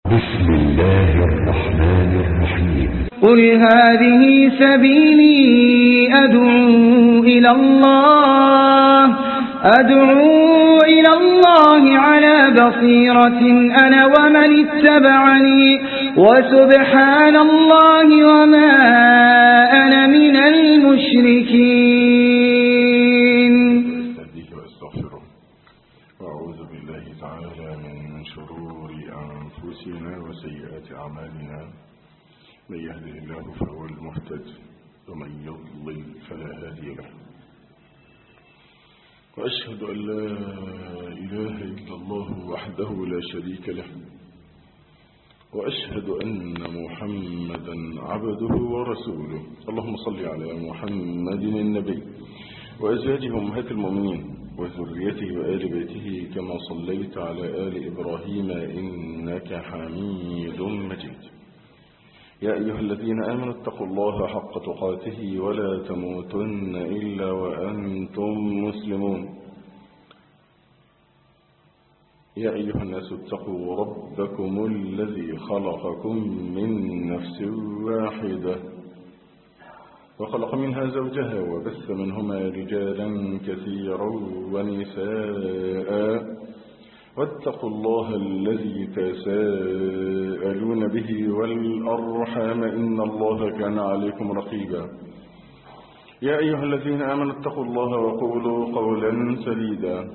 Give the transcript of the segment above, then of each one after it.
بسم الله الرحمن الرحيم قل هذه سبيلي أدعو إلى الله أدعو إلى الله على بصيرة أنا ومن اتبعني وسبحان الله وما أنا من المشركين أهديه وأستغفره وأعوذ بالله تعالى من شرور أنفسنا وسيئات أعمالنا من يهده الله فهو المهتد ومن يضلل فلا هادي له وأشهد أن لا إله إلا الله وحده لا شريك له وأشهد أن محمدا عبده ورسوله اللهم صل على محمد النبي وأزواجه أمهات المؤمنين وذريته وآل بيته كما صليت على آل إبراهيم إنك حميد مجيد يا أيها الذين آمنوا اتقوا الله حق تقاته ولا تموتن إلا وأنتم مسلمون يا أيها الناس اتقوا ربكم الذي خلقكم من نفس واحدة وخلق منها زوجها وبث منهما رجالا كثيرا ونساء واتقوا الله الذي تساءلون به والأرحام إن الله كان عليكم رقيبا يا أيها الذين آمنوا اتقوا الله وقولوا قولا سديدا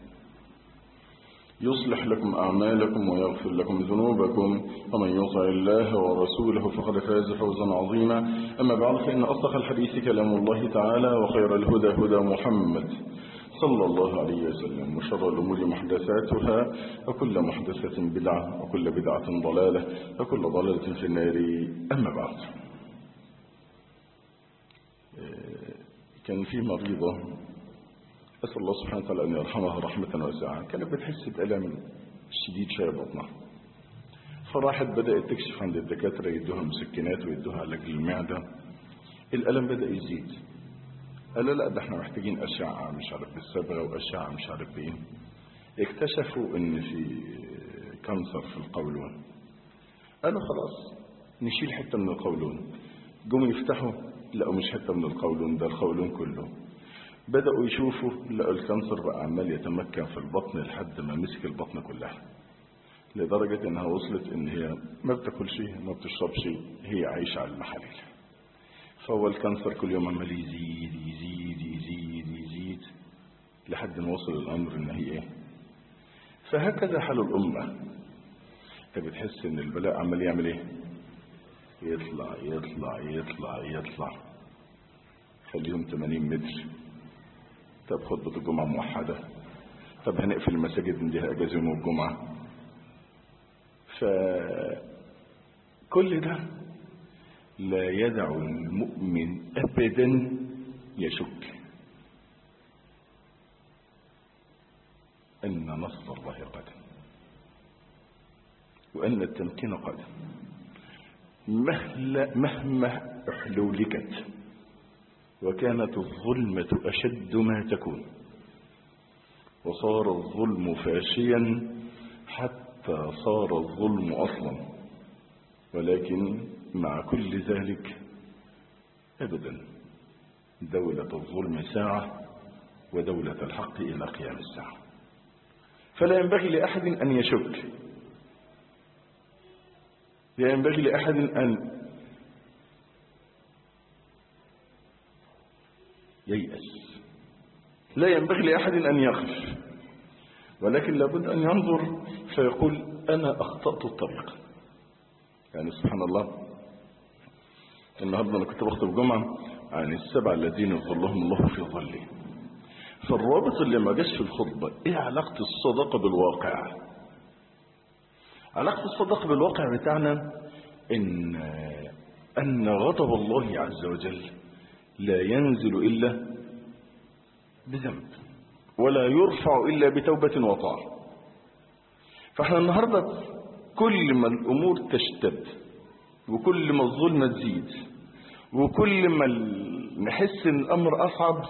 يصلح لكم أعمالكم ويغفر لكم ذنوبكم ومن يطع الله ورسوله فقد فاز فوزا عظيما أما بعد فإن أصدق الحديث كلام الله تعالى وخير الهدى هدى محمد صلى الله عليه وسلم وشر الأمور محدثاتها وكل محدثة بدعة وكل بدعة ضلالة وكل ضلالة في النار أما بعد كان في مريضة أسأل الله سبحانه وتعالى أن يرحمها رحمة واسعة كانت بتحس بألم شديد شوية بطنها فراحت بدأت تكشف عند الدكاترة يدوها مسكنات ويدوها علاج للمعدة الألم بدأ يزيد قال لا ده احنا محتاجين أشعة مش عارف بالصبغة وأشعة مش عارف بإيه اكتشفوا إن في كانسر في القولون قالوا خلاص نشيل حتة من القولون جم يفتحوا لقوا مش حتة من القولون ده القولون كله بدأوا يشوفوا لقوا الكانسر بقى عمال يتمكن في البطن لحد ما مسك البطن كلها لدرجة انها وصلت ان هي ما بتاكلش ما بتشربش هي عايشة على المحاليل فهو الكانسر كل يوم عمال يزيد يزيد يزيد يزيد لحد ما وصل الامر ان هي ايه فهكذا حال الامة انت بتحس ان البلاء عمال يعمل ايه يطلع يطلع يطلع يطلع خليهم 80 متر طب خطبة الجمعة موحدة طب هنقفل المساجد نديها اجازة يوم الجمعة فكل ده لا يدع المؤمن ابدا يشك ان نصر الله قدم وان التمكين قدم مهما احلولكت وكانت الظلمة أشد ما تكون وصار الظلم فاشيا حتى صار الظلم أصلا ولكن مع كل ذلك أبدا دولة الظلم ساعة ودولة الحق إلى قيام الساعة فلا ينبغي لأحد أن يشك لا ينبغي لأحد أن ييأس لا ينبغي لأحد أن يخف ولكن لابد أن ينظر فيقول أنا أخطأت الطريق يعني سبحان الله النهاردة أنا كنت بخطب جمعة عن السبع الذين ظلهم الله في ظله فالرابط اللي ما جاش في الخطبة ايه علاقة الصداقة بالواقع علاقة الصداقة بالواقع بتاعنا ان ان غضب الله عز وجل لا ينزل إلا بذنب ولا يرفع إلا بتوبة وطاعة فاحنا النهاردة كل ما الأمور تشتد وكل ما الظلمة تزيد وكل ما نحس ان الأمر أصعب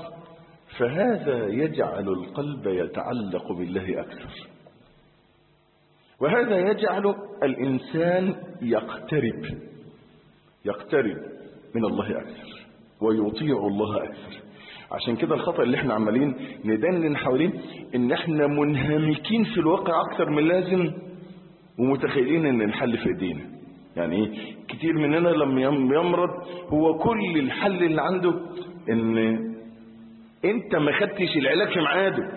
فهذا يجعل القلب يتعلق بالله أكثر وهذا يجعل الإنسان يقترب يقترب من الله أكثر ويطيع الله أكثر عشان كده الخطأ اللي احنا عمالين ندنن حوالين ان احنا منهمكين في الواقع اكتر من لازم ومتخيلين ان الحل في ايدينا يعني ايه كتير مننا لما يم- يمرض هو كل الحل اللي عنده ان انت ما خدتش العلاج في ميعاده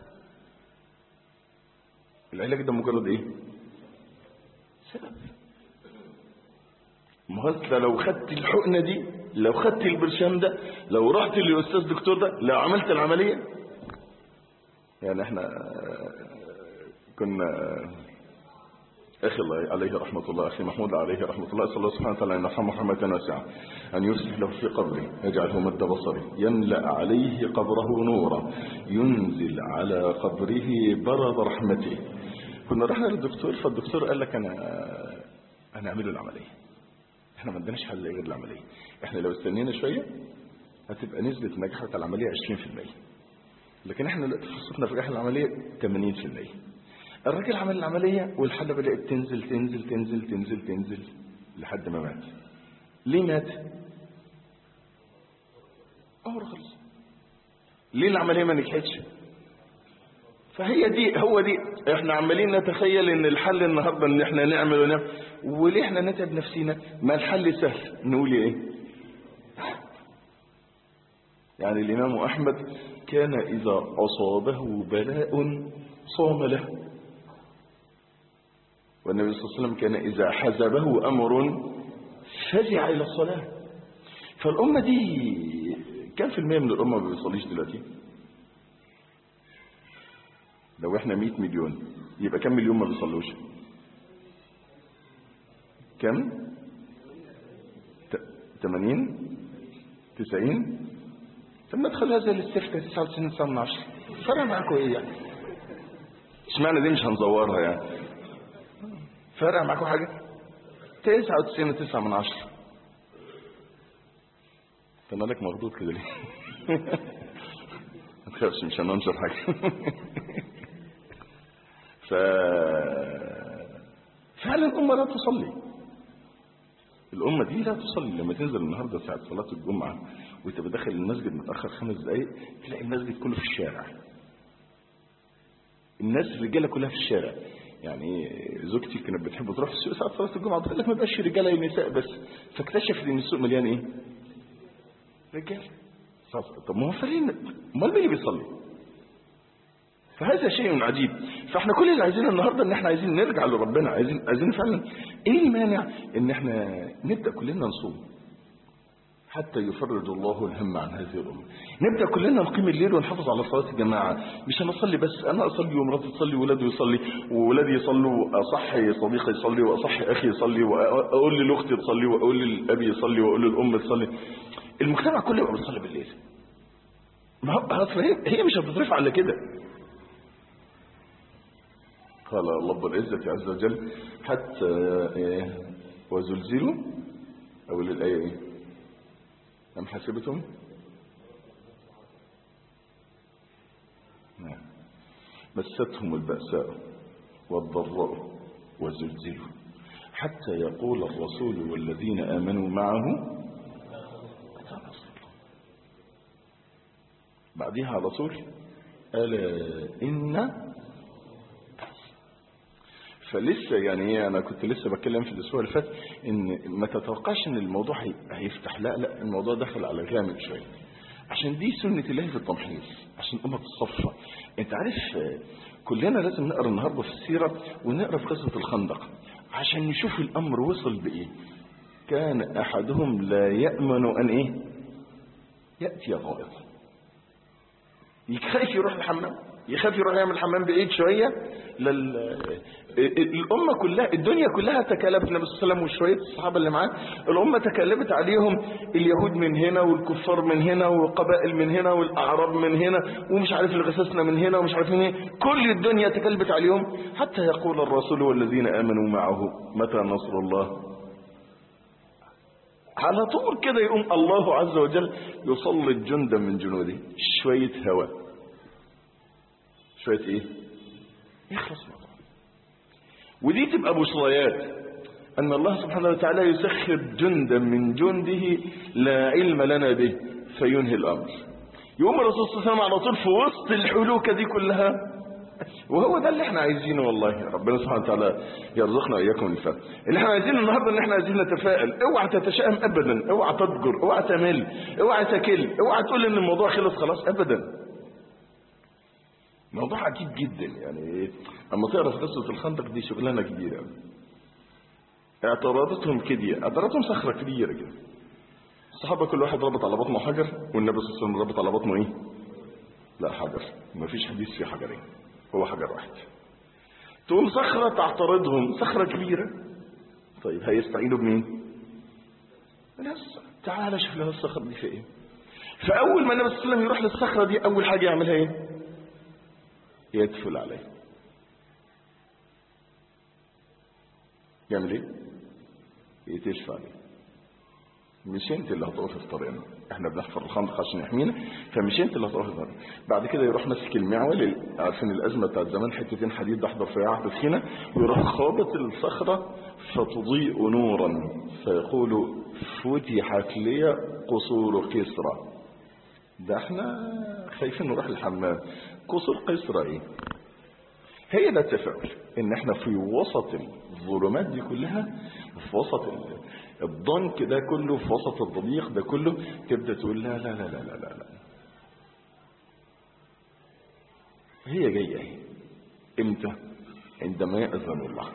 العلاج ده مجرد ايه سبب ما هو انت لو خدت الحقنه دي لو خدت البرشام ده لو رحت للاستاذ دكتور ده لو عملت العمليه يعني احنا آه، كنا اخي الله عليه رحمه الله اخي محمود عليه رحمه الله صلى الله سبحانه وتعالى ان يرحمه رحمه واسعه ان يصلح له في قبره يجعله مد بصره يملا عليه قبره نورا ينزل على قبره برد رحمته كنا رحنا للدكتور فالدكتور قال لك انا انا اعمل له العمليه احنا ما عندناش حل غير العمليه احنا لو استنينا شويه هتبقى نسبه نجاح بتاع العمليه 20% لكن احنا دلوقتي فرصتنا في نجاح العمليه 80% الراجل عمل العمليه والحاله بدات تنزل تنزل تنزل تنزل تنزل لحد ما مات ليه مات امر خلص ليه العمليه ما نجحتش فهي دي هو دي احنا عمالين نتخيل ان الحل النهارده ان احنا نعمل ونعمل وليه احنا نتعب نفسينا ما الحل سهل نقول ايه يعني الامام احمد كان اذا اصابه بلاء صام له والنبي صلى الله عليه وسلم كان اذا حزبه امر فزع الى الصلاه فالامه دي كم في المية من الامه ما بيصليش دلوقتي لو احنا 100 مليون يبقى كم مليون ما بيصلوش كم ت- 80 90 طب ما تخليها زي الاستفتاء 99 9 من 10 فرق معاكم ايه يعني اشمعنى دي مش هنزورها يعني فرق معاكم حاجه 99 9 من 10 انت مالك مخضوض كده ليه ما تخافش مش هننشر حاجه ف فعلا الأمة لا تصلي الأمة دي لا تصلي لما تنزل النهاردة ساعة صلاة الجمعة وتبقى داخل المسجد متأخر خمس دقايق تلاقي المسجد كله في الشارع الناس الرجالة كلها في الشارع يعني زوجتي كانت بتحب تروح السوق ساعة صلاة الجمعة تقول لك ما بقاش رجالة نساء بس فاكتشفت ان السوق مليان ايه؟ رجال طب ما هو فين امال مين اللي بيصلي؟ فهذا شيء عجيب فاحنا كل اللي عايزينه النهارده ان احنا عايزين نرجع لربنا عايزين عايزين فعلا ايه المانع ان احنا نبدا كلنا نصوم حتى يفرج الله الهم عن هذه الامه نبدا كلنا نقيم الليل ونحافظ على صلاه الجماعه مش هنصلي بس انا اصلي ومراتي تصلي وولادي يصلي وولادي يصلوا اصح صديقي يصلي واصح اخي يصلي واقول لاختي تصلي واقول للابي يصلي واقول للام تصلي المجتمع كله يبقى بيصلي بالليل ما هو اصل هي هي مش هتترفع على كده قال رب العزة عز وجل حتى إيه وزلزلوا أو للآية إيه أم حسبتم نعم مستهم البأساء والضراء وزلزلوا حتى يقول الرسول والذين آمنوا معه متى نصر الله بعدها على طول ألا إن فلسه يعني ايه انا كنت لسه بتكلم في الاسبوع اللي فات ان ما تتوقعش ان الموضوع هي- هيفتح لا لا الموضوع دخل على غامض شويه عشان دي سنه الله في التمحيص عشان امه الصفه انت عارف آه، كلنا لازم نقرا النهارده في السيره ونقرا في قصه الخندق عشان نشوف الامر وصل بايه كان احدهم لا يامن ان ايه ياتي غائطا يخاف يروح الحمام يخاف يروح يعمل الحمام بعيد شويه لل... الامه كلها الدنيا كلها تكالبت النبي صلى الله عليه وسلم وشويه الصحابه اللي معاه الامه تكالبت عليهم اليهود من هنا والكفار من هنا والقبائل من هنا والاعراب من هنا ومش عارف الغساسنه من هنا ومش عارف من ايه كل الدنيا تكالبت عليهم حتى يقول الرسول والذين امنوا معه متى نصر الله على طول كده يقوم الله عز وجل يسلط جندا من جنوده شوية هواء شوية ايه يخلص الموضوع ودي تبقى بشريات أن الله سبحانه وتعالى يسخر جندا من جنده لا علم لنا به فينهي الأمر يقوم الرسول صلى الله عليه وسلم على طول في وسط الحلوكة دي كلها وهو ده اللي احنا عايزينه والله ربنا سبحانه وتعالى يرزقنا اياكم الفهم اللي احنا عايزينه النهارده ان احنا عايزين نتفائل اوعى تتشائم ابدا اوعى تضجر اوعى تمل اوعى تكل اوعى تقول ان الموضوع خلص خلاص ابدا موضوع عجيب جدا يعني اما تقرا في قصه الخندق دي شغلانه كبيره اعتراضتهم كديه اعتراضتهم صخره كبيره كده الصحابه كل واحد ربط على بطنه حجر والنبي صلى الله عليه وسلم ربط على بطنه ايه لا حجر مفيش حديث فيه حجرين هو حجر واحد تقوم صخرة تعترضهم صخرة كبيرة طيب هيستعينوا بمين الناس تعال شوف لها الصخرة دي في ايه فأول ما النبي صلى الله عليه وسلم يروح للصخرة دي أول حاجة يعملها ايه يدفل عليه يعمل ايه يتشفى عليه مش انت اللي هتقف في طريقنا احنا بنحفر الخندق عشان يحمينا فمش انت اللي هتقف في طريقنا بعد كده يروح ماسك المعول عارفين الازمه بتاعت زمان حتتين حديد احضر فيها عهد سخينه ويروح خابط الصخره فتضيء نورا فيقول فتحت لي قصور كسرى ده احنا خايفين نروح الحمام قصور كسرى ايه هي ده التفاؤل ان احنا في وسط الظلمات دي كلها في وسط الضنك ده كله في وسط الضيق ده كله تبدا تقول لا لا لا لا لا لا, لا. هي جايه اهي امتى عندما ياذن الله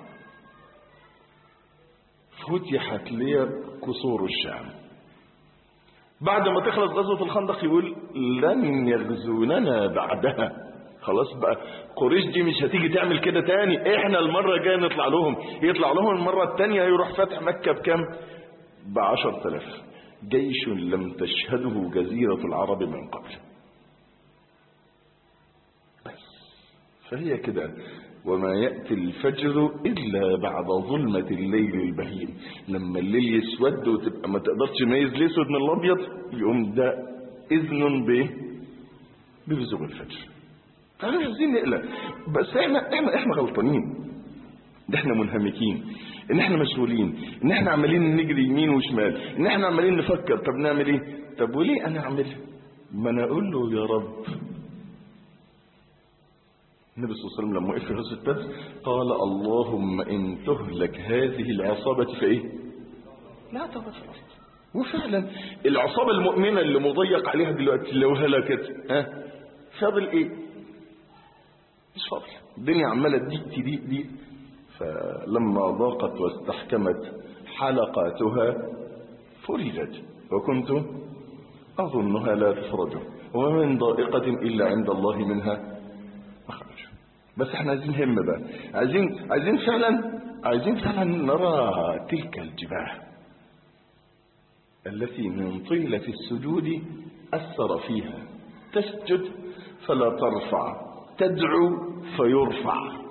فتحت لي قصور الشام بعد ما تخلص غزوه الخندق يقول لن يغزوننا بعدها خلاص بقى قريش دي مش هتيجي تعمل كده تاني احنا المرة الجاية نطلع لهم يطلع لهم المرة التانية يروح فتح مكة بكم بعشر تلاف جيش لم تشهده جزيرة العرب من قبل بس فهي كده وما يأتي الفجر إلا بعد ظلمة الليل البهيم لما الليل يسود وتبقى ما تقدرش تميز الأسود من الأبيض يقوم ده إذن به ببزوغ الفجر احنا مش عايزين نقلق بس احنا احنا احنا غلطانين ده احنا منهمكين ان احنا مشغولين ان احنا عمالين نجري يمين وشمال ان احنا عمالين نفكر طب نعمل ايه طب وليه انا اعملها ما انا اقول له يا رب النبي صلى الله عليه وسلم لما وقف في غزوه بدر قال اللهم ان تهلك هذه العصابه فايه لا تبقى في الارض وفعلا العصابه المؤمنه اللي مضيق عليها دلوقتي لو هلكت ها فاضل ايه مش فاضل الدنيا عماله تضيق تضيق تضيق فلما ضاقت واستحكمت حلقاتها فرجت وكنت اظنها لا تفرج وما من ضائقه الا عند الله منها مخرج بس احنا عايزين هم بقى عايزين عايزين فعلا عايزين فعلا نرى تلك الجباه التي من طيلة السجود أثر فيها تسجد فلا ترفع تدعو فيرفع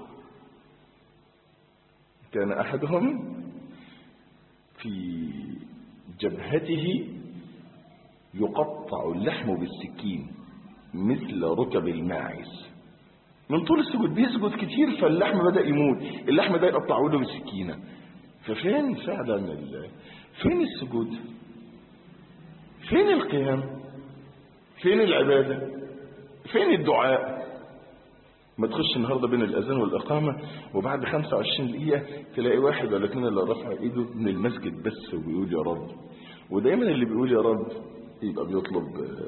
كان أحدهم في جبهته يقطع اللحم بالسكين مثل ركب الماعز من طول السجود بيسجد كتير فاللحم بدأ يموت اللحم ده يقطعه له بالسكينة ففين فعلا ال... فين السجود فين القيام فين العبادة فين الدعاء ما تخش النهارده بين الاذان والاقامه وبعد 25 دقيقه تلاقي واحد ولا اثنين اللي رافع ايده من المسجد بس وبيقول يا رب ودايما اللي بيقول يا رب يبقى بيطلب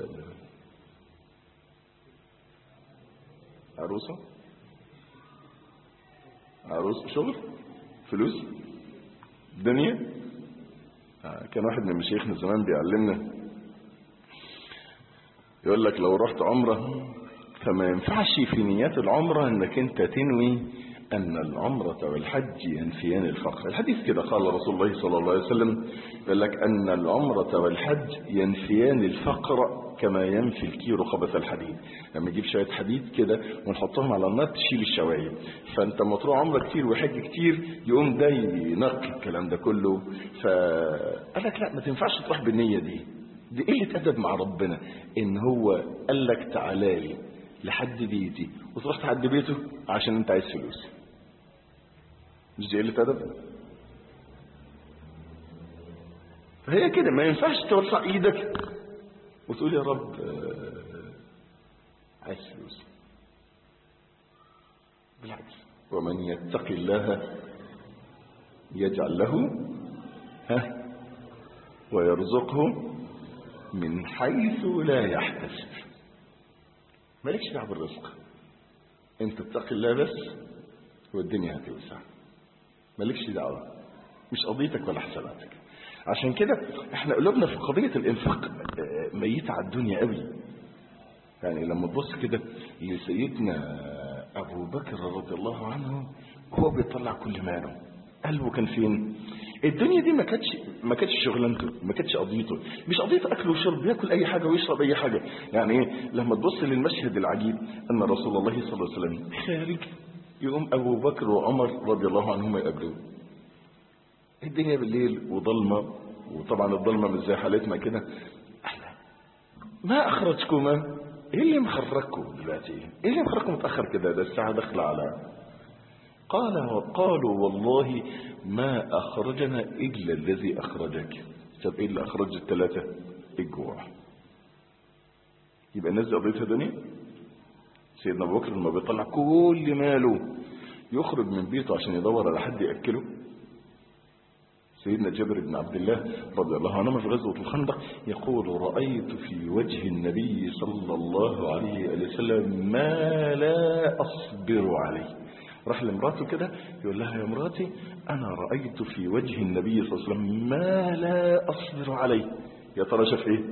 عروسه عروس شغل فلوس دنيا كان واحد من مشايخنا زمان بيعلمنا يقول لك لو رحت عمره فما ينفعش في نيات العمرة انك انت تنوي ان العمرة والحج ينفيان الفقر الحديث كده قال رسول الله صلى الله عليه وسلم يقول لك ان العمرة والحج ينفيان الفقر كما ينفي الكير خبث الحديد لما تجيب شوية حديد كده ونحطهم على النار تشيل الشوايه فانت لما تروح عمرة كتير وحج كتير يقوم ده ينقي الكلام ده كله فقال لك لا ما تنفعش تروح بالنية دي دي قلة أدب مع ربنا إن هو قال لك تعالى لي لحد بيتي وتروح تعدي بيته عشان انت عايز فلوس مش دي قله ادب فهي كده ما ينفعش ترفع ايدك وتقول يا رب آه، عايز فلوس بالعكس ومن يتق الله يجعل له ها ويرزقه من حيث لا يحتسب مالكش دعوه بالرزق انت اتق الله بس والدنيا هتوسع مالكش دعوه مش قضيتك ولا حساباتك عشان كده احنا قلوبنا في قضيه الانفاق آه، ميته على الدنيا قوي يعني لما تبص كده لسيدنا ابو بكر رضي الله عنه هو بيطلع كل ماله قلبه كان فين الدنيا دي ما كانتش ما كانتش شغلانته ما كانتش قضيته مش قضيته اكل وشرب بياكل اي حاجه ويشرب اي حاجه يعني ايه لما تبص للمشهد العجيب ان رسول الله صلى الله عليه وسلم خارج يقوم ابو بكر وعمر رضي الله عنهما يقابلوه الدنيا بالليل وضلمه وطبعا الضلمه مش زي حالتنا كده ما اخرجكما ايه اللي مخرجكم دلوقتي ايه اللي مخرجكم متاخر كده ده الساعه داخله على قال وقالوا والله ما اخرجنا الا الذي اخرجك طب ايه اللي اخرج الثلاثه الجوع يبقى الناس دي قضيتها دنيا سيدنا ابو بكر لما بيطلع كل ماله يخرج من بيته عشان يدور على حد ياكله سيدنا جابر بن عبد الله رضي الله عنهما في غزوة الخندق يقول رأيت في وجه النبي صلى الله عليه وسلم ما لا أصبر عليه راح لمراته كده يقول لها يا مراتي أنا رأيت في وجه النبي صلى الله عليه وسلم ما لا أصبر عليه يا ترى شاف إيه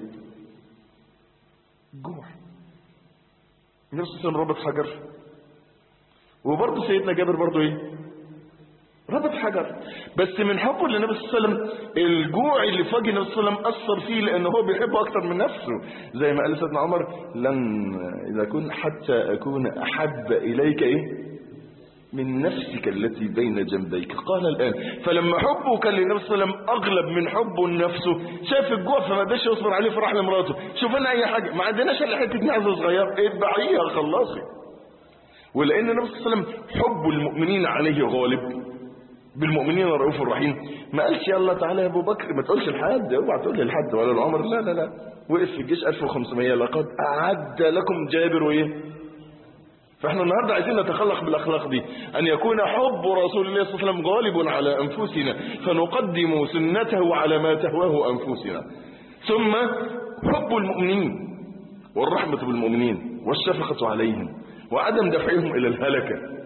جوع النبي صلى الله عليه وسلم ربط حجر وبرضه سيدنا جابر برضه ايه ربط حجر بس من حبه للنبي صلى الله عليه وسلم الجوع اللي في وجه النبي صلى الله عليه وسلم اثر فيه لان هو بيحبه اكتر من نفسه زي ما قال سيدنا عمر لن اذا كنت حتى اكون احب اليك ايه من نفسك التي بين جنبيك قال الآن فلما حبه كان للنبي صلى الله عليه وسلم أغلب من حبه لنفسه شاف الجوع فما قدرش يصبر عليه فراح لمراته شوف لنا أي حاجة ما عندناش إلا حتة معزة صغيرة اتبعيها خلصي ولأن النبي صلى الله عليه وسلم حب المؤمنين عليه غالب بالمؤمنين الرؤوف الرحيم ما قالش يلا تعالى يا ابو بكر ما تقولش لحد اوعى تقول لحد ولا لعمر لا لا لا وقف في الجيش 1500 لقد اعد لكم جابر وايه فاحنا النهارده عايزين نتخلق بالاخلاق دي ان يكون حب رسول الله صلى الله عليه وسلم غالب على انفسنا فنقدم سنته على ما تهواه انفسنا ثم حب المؤمنين والرحمه بالمؤمنين والشفقه عليهم وعدم دفعهم الى الهلكه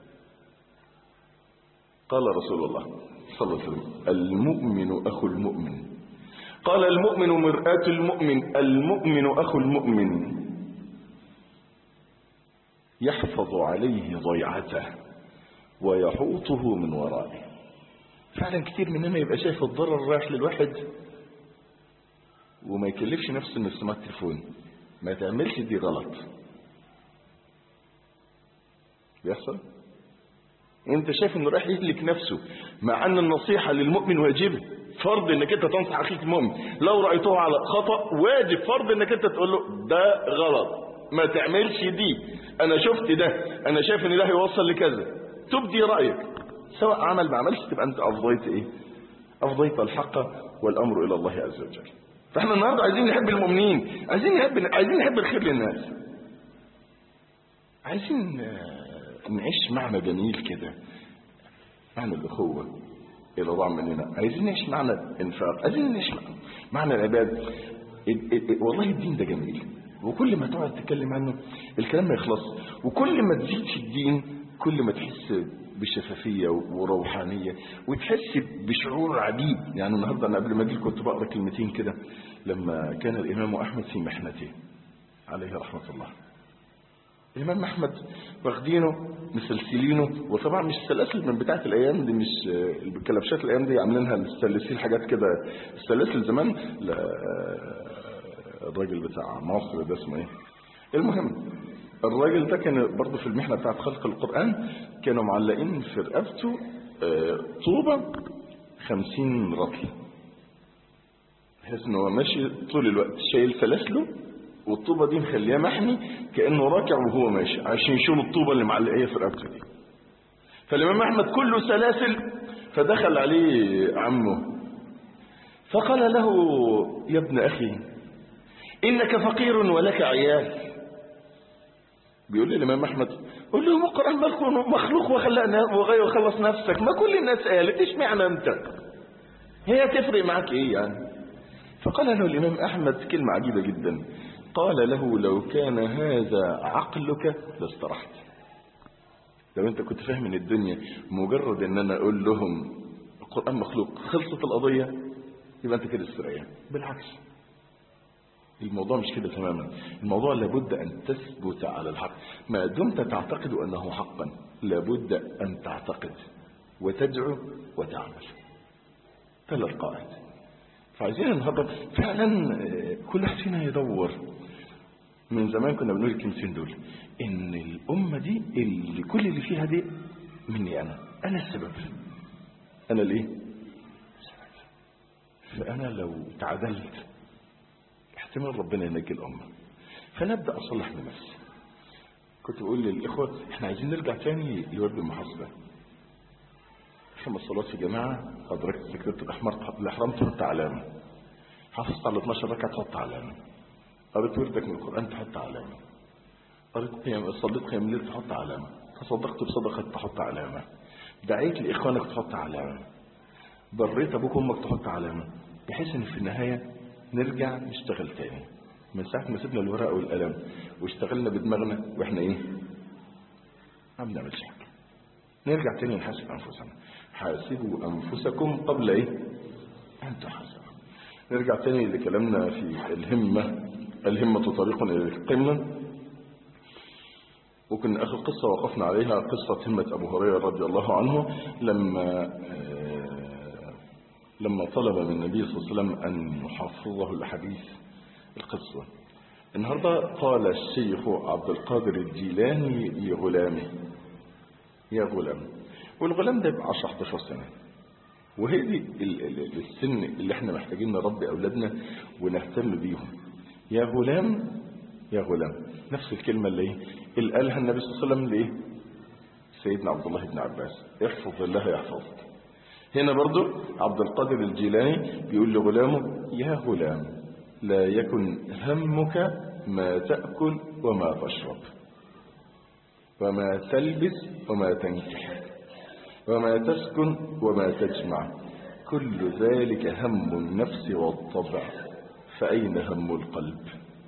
قال رسول الله صلى الله عليه وسلم المؤمن اخو المؤمن قال المؤمن مرآة المؤمن المؤمن اخو المؤمن يحفظ عليه ضيعته ويحوطه من ورائه فعلا كتير مننا يبقى شايف الضرر رايح للواحد وما يكلفش نفسه انه يسمع التليفون ما تعملش دي غلط بيحصل انت شايف انه رايح يهلك نفسه مع ان النصيحه للمؤمن واجبه فرض انك انت تنصح اخيك المؤمن لو رايته على خطا واجب فرض انك انت تقول له ده غلط ما تعملش دي انا شفت ده انا شايف ان ده هيوصل لكذا تبدي رايك سواء عمل ما عملش تبقى انت افضيت ايه افضيت الحق والامر الى الله عز وجل فاحنا النهارده عايزين نحب المؤمنين عايزين نحب عايزين نحب الخير للناس عايزين نعيش معنى جميل كده معنى الاخوه الى ضاع مننا عايزين نعيش معنى الانفاق عايزين نعيش معنى العباد والله الدين ده جميل وكل ما تقعد تتكلم عنه الكلام ما يخلص وكل ما تزيد في الدين كل ما تحس بشفافية وروحانية وتحس بشعور عجيب يعني النهاردة أنا قبل ما أجي كنت بقرأ كلمتين كده لما كان الإمام أحمد في محنته عليه رحمة الله الإمام أحمد واخدينه مسلسلينه وطبعا مش السلاسل من بتاعة الأيام دي مش الكلبشات الأيام دي عاملينها السلاسل حاجات كده السلاسل زمان لا الراجل بتاع مصر ده اسمه ايه المهم الراجل ده كان برضه في المحنة بتاعت خلق القرآن كانوا معلقين في رقبته طوبة خمسين رطل بحيث ان هو ماشي طول الوقت شايل سلاسله والطوبة دي مخلياه محمي كأنه راكع وهو ماشي عشان يشيل الطوبة اللي معلقية في رقبته دي فالإمام أحمد كله سلاسل فدخل عليه عمه فقال له يا ابن أخي إنك فقير ولك عيال بيقول لي الإمام أحمد قول له القرآن مخلوق وخلقنا وغير وخلص نفسك ما كل الناس قالت إيش معنى أنت هي تفرق معك إيه يعني فقال له الإمام أحمد كلمة عجيبة جدا قال له لو كان هذا عقلك لاسترحت لو انت كنت فاهم ان الدنيا مجرد ان انا اقول لهم القرآن مخلوق خلصت القضية يبقى انت كده استريح بالعكس الموضوع مش كده تماما الموضوع لابد ان تثبت على الحق ما دمت تعتقد انه حقا لابد ان تعتقد وتدعو وتعمل ثلاث قواعد فعايزين النهارده فعلا كل واحد فينا يدور من زمان كنا بنقول الكلمتين دول ان الامه دي اللي كل اللي فيها دي مني انا انا السبب انا الايه فانا لو تعدلت احتمال ربنا ينجي الامه فنبدا اصلح من نفسي كنت بقول للاخوه احنا عايزين نرجع تاني لورد المحاسبه خمس صلوات في جماعه ادركت تكبيره الاحمر الاحرام تحط علامه حافظت على 12 ركعه تحط علامه قريت وردك من القرآن تحط علامة قريت قيام صليت قيام الليل تحط علامة تصدقت بصدقة تحط علامة دعيت لإخوانك تحط علامة بريت أبوك وأمك تحط علامة بحيث إن في النهاية نرجع نشتغل تاني من ساعة ما سيبنا الورق والقلم واشتغلنا بدماغنا وإحنا إيه؟ ما بنعملش حاجة نرجع تاني نحاسب أنفسنا حاسبوا أنفسكم قبل إيه؟ أن تحاسبوا نرجع تاني لكلامنا في الهمة الهمة طريق إلى القمة وكنا آخر قصة وقفنا عليها قصة همة أبو هريرة رضي الله عنه لما لما طلب من النبي صلى الله عليه وسلم أن يحفظه الحديث القصة النهاردة قال الشيخ عبد القادر الجيلاني لغلامه يا غلام والغلام ده يبقى 10 11 سنة وهي دي السن اللي احنا محتاجين نربي أولادنا ونهتم بيهم يا غلام يا غلام نفس الكلمة اللي ايه اللي قالها النبي صلى الله عليه وسلم لإيه سيدنا عبد الله بن عباس احفظ الله يحفظك هنا برضو عبد القادر الجيلاني بيقول لغلامه يا غلام لا يكن همك ما تأكل وما تشرب وما تلبس وما تنكح وما تسكن وما تجمع كل ذلك هم النفس والطبع فأين هم القلب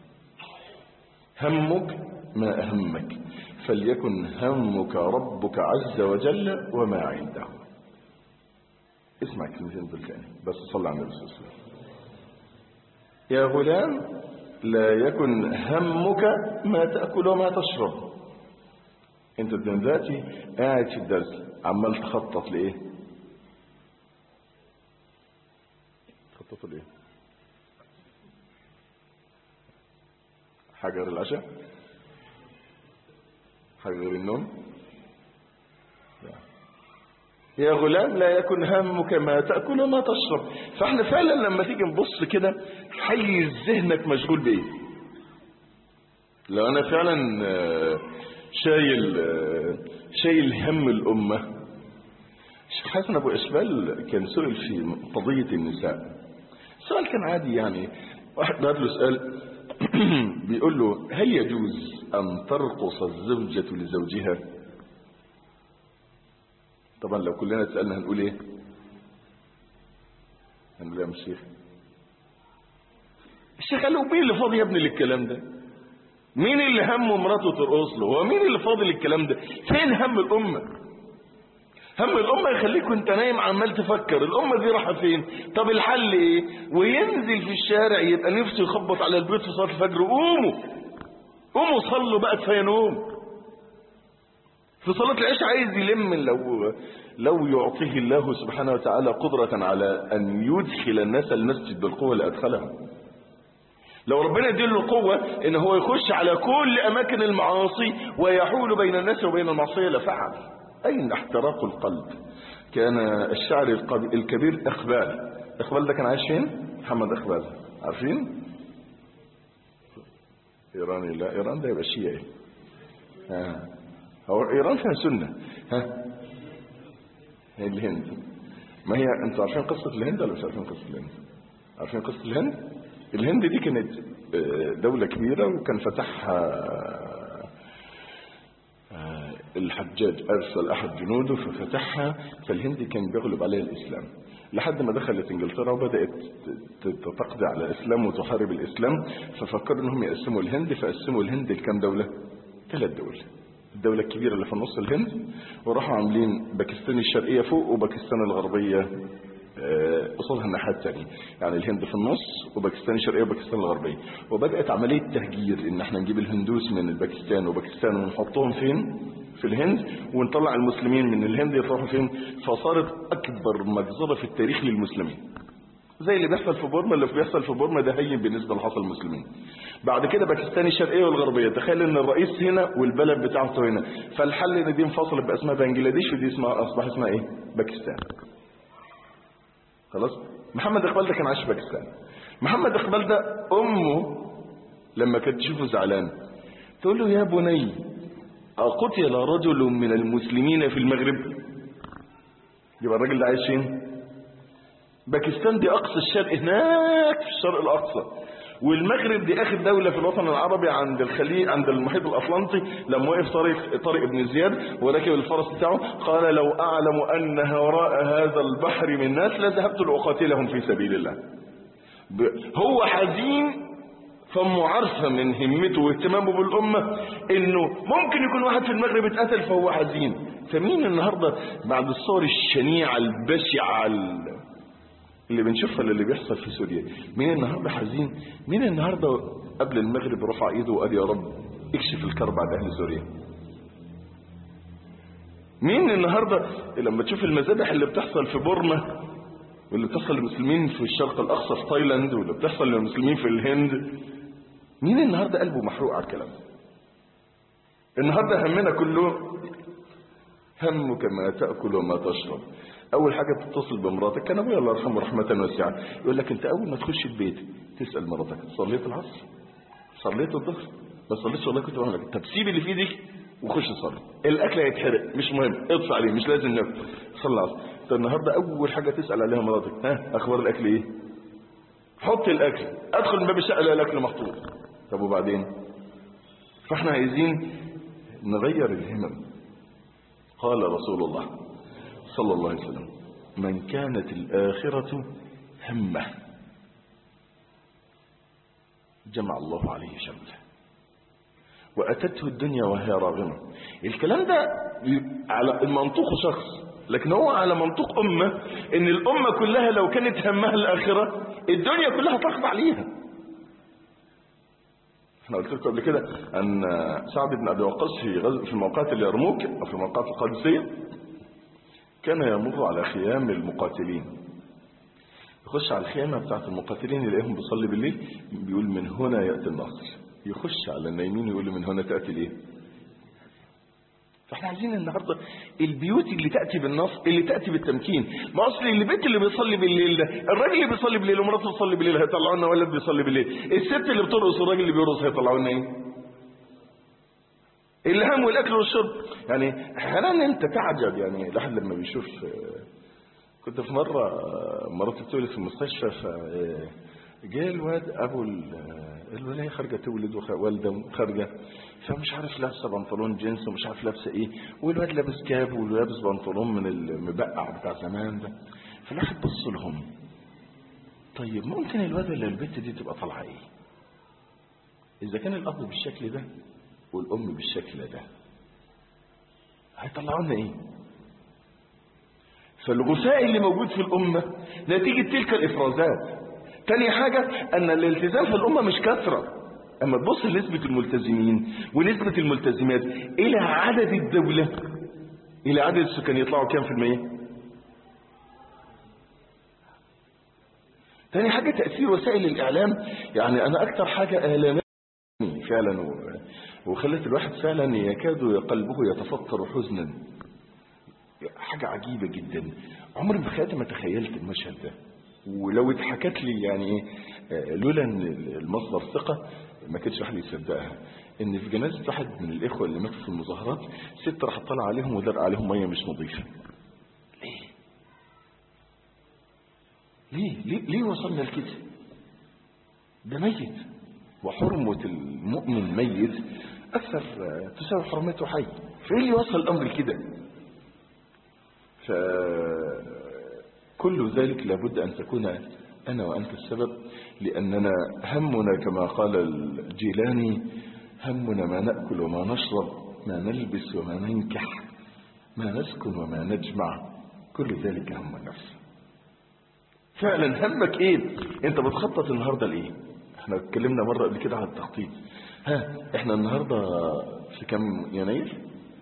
همك ما أهمك فليكن همك ربك عز وجل وما عنده اسمع كلمتين دول تاني بس صلى على النبي صلى الله عليه وسلم يا غلام لا يكن همك ما تأكل وما تشرب انت دلوقتي قاعد في الدرس عمال تخطط لايه تخطط لايه حاجة غير العشاء حاجة غير النوم لا. يا غلام لا يكن همك ما تأكل وما تشرب فاحنا فعلا لما تيجي نبص كده حيز ذهنك مشغول بايه لو انا فعلا شايل شايل هم الامه الشيخ حسن ابو اشبال كان سئل في قضيه النساء السؤال كان عادي يعني واحد بعت له سؤال بيقول له هل يجوز ان ترقص الزوجه لزوجها طبعا لو كلنا سالنا هنقول ايه هنقول يا الشيخ الشيخ قال له مين اللي فاضي يا ابني للكلام ده مين اللي همه مراته ترقص له هو مين اللي فاضي للكلام ده فين هم الامه هم الامه يخليك وانت نايم عمال تفكر الامه دي رايحه فين طب الحل ايه وينزل في الشارع يبقى نفسه يخبط على البيت في صلاه الفجر قوموا قوموا صلوا بقى كفايه نوم في صلاة العشاء عايز يلم لو لو يعطيه الله سبحانه وتعالى قدرة على أن يدخل الناس المسجد بالقوة لأدخلهم لو ربنا يديله القوة ان هو يخش على كل اماكن المعاصي ويحول بين الناس وبين المعصية لفعل اين احتراق القلب كان الشاعر الكبير اقبال اقبال ده كان عايش فين محمد اقبال عارفين ايراني لا ايران ده يبقى شيعي ها هو ايران فيها سنة ها هي الهند ما هي انتوا عارفين قصة الهند ولا مش عارفين قصة الهند عارفين قصة الهند الهند دي كانت آه، دولة كبيرة وكان فتحها آه، الحجاج أرسل أحد جنوده ففتحها فالهند كان بيغلب عليها الإسلام لحد ما دخلت انجلترا وبدأت ت- تقضي على الإسلام وتحارب الإسلام ففكروا انهم يقسموا الهند فقسموا الهند لكام دولة؟ ثلاث دول الدولة الكبيرة اللي في النص الهند وراحوا عاملين باكستان الشرقية فوق وباكستان الغربية آه، قصادها الناحية الثانية يعني الهند في النص وباكستان الشرقية وباكستان الغربية وبدأت عملية تهجير ان احنا نجيب الهندوس من الباكستان وباكستان ونحطهم فين في الهند ونطلع المسلمين من الهند يروحوا فين فصارت اكبر مجزرة في التاريخ للمسلمين زي اللي بيحصل في بورما اللي بيحصل في بورما ده هين بالنسبه لحصل المسلمين بعد كده باكستان الشرقيه والغربيه تخيل ان الرئيس هنا والبلد بتاعته هنا فالحل ان دي انفصلت بقى اسمها بنجلاديش ودي اسمها اصبح اسمها ايه باكستان خلاص محمد اقبال ده كان عايش في باكستان محمد اقبال ده امه لما كانت تشوفه زعلان تقول له يا بني أقتل رجل من المسلمين في المغرب يبقى الراجل ده عايش فين باكستان دي اقصى الشرق هناك في الشرق الاقصى والمغرب دي اخر دولة في الوطن العربي عند الخليج عند المحيط الاطلنطي لما وقف طارق طارق بن زياد وركب الفرس بتاعه قال لو اعلم ان وراء هذا البحر من ناس لذهبت لاقاتلهم في سبيل الله ب- هو حزين فامه عارفه من همته واهتمامه بالامه انه ممكن يكون واحد في المغرب اتقتل فهو حزين فمين النهارده بعد الصور الشنيعه البشعه ال- اللي بنشوفها اللي بيحصل في سوريا مين النهارده حزين مين النهارده قبل المغرب رفع ايده وقال يا رب اكشف الكرب عن اهل سوريا مين النهارده لما تشوف المذابح اللي بتحصل في بورما واللي بتحصل للمسلمين في الشرق الاقصى في تايلاند واللي بتحصل للمسلمين في الهند مين النهارده قلبه محروق على الكلام ده؟ النهارده همنا كله همك ما تاكل وما تشرب اول حاجه تتصل بمراتك كان ابويا الله يرحمه رحمه واسعه يقول لك انت اول ما تخش البيت تسال مراتك صليت العصر صليت الظهر ما صليتش والله كنت بعمل كده. طب سيب اللي في ايدك وخش صلي الاكل هيتحرق مش مهم اطفي عليه مش لازم ناكل صلي العصر طب النهارده اول حاجه تسال عليها مراتك ها اخبار الاكل ايه حط الاكل ادخل من باب الشقه الاقي الاكل محطوط طب وبعدين فاحنا عايزين نغير الهمم قال رسول الله صلى الله عليه وسلم من كانت الآخرة همه جمع الله عليه شمله وأتته الدنيا وهي راغمة الكلام ده على المنطوق شخص لكن هو على منطوق أمة إن الأمة كلها لو كانت همها الآخرة الدنيا كلها تخضع ليها احنا قلت لكم قبل كده ان سعد بن ابي وقاص في غزو في موقعات اليرموك او في موقعات القادسيه كان يمر على خيام المقاتلين يخش على الخيمه بتاعت المقاتلين يلاقيهم بيصلي بالليل بيقول من هنا ياتي النصر يخش على النايمين يقول من هنا تاتي الايه فاحنا عايزين النهارده البيوت اللي تاتي بالنصر اللي تاتي بالتمكين ما اصل البيت اللي بيصلي بالليل ده الراجل اللي بيصلي بالليل ومراته بتصلي بالليل هيطلعوا لنا ولد بيصلي بالليل الست اللي بترقص والراجل اللي بيرقص هيطلعوا لنا ايه الهم والاكل والشرب يعني احيانا انت تعجب يعني الواحد لما بيشوف كنت في مره مراتي بتولد في المستشفى ف جاء الواد ابو الولايه خارجه تولد والده خارجه فمش عارف لابسه بنطلون جينز ومش عارف لابسه ايه والواد لابس كاب ولابس بنطلون من المبقع بتاع زمان ده فالواحد بص لهم طيب ممكن الواد ولا البنت دي تبقى طالعه ايه؟ اذا كان الاب بالشكل ده والام بالشكل ده هيطلعوا لنا ايه؟ فالغثاء اللي موجود في الامه نتيجه تلك الافرازات تاني حاجة أن الالتزام في الأمة مش كثرة أما تبص لنسبة الملتزمين ونسبة الملتزمات إلى عدد الدولة إلى عدد السكان يطلعوا كام في المية تاني حاجة تأثير وسائل الإعلام يعني أنا أكتر حاجة آلامني فعلا وخلت الواحد فعلا يكاد قلبه يتفطر حزنا حاجة عجيبة جدا عمري في حياتي ما تخيلت المشهد ده ولو اتحكت لي يعني لولا ان المصدر ثقه ما كانش واحد يصدقها ان في جنازه واحد من الاخوه اللي ماتوا في المظاهرات ست راح طالعه عليهم ودرق عليهم ميه مش نظيفه ليه ليه ليه, ليه وصلنا لكده ده ميت وحرمة المؤمن ميت أكثر تساوي حرمته حي فإيه اللي وصل الأمر لكده فكل ذلك لابد أن تكون أنا وأنت السبب لأننا همنا كما قال الجيلاني همنا ما نأكل وما نشرب ما نلبس وما ننكح ما نسكن وما نجمع كل ذلك هم النفس فعلا همك ايه انت بتخطط النهاردة لايه احنا اتكلمنا مرة قبل كده على التخطيط ها احنا النهاردة في كم يناير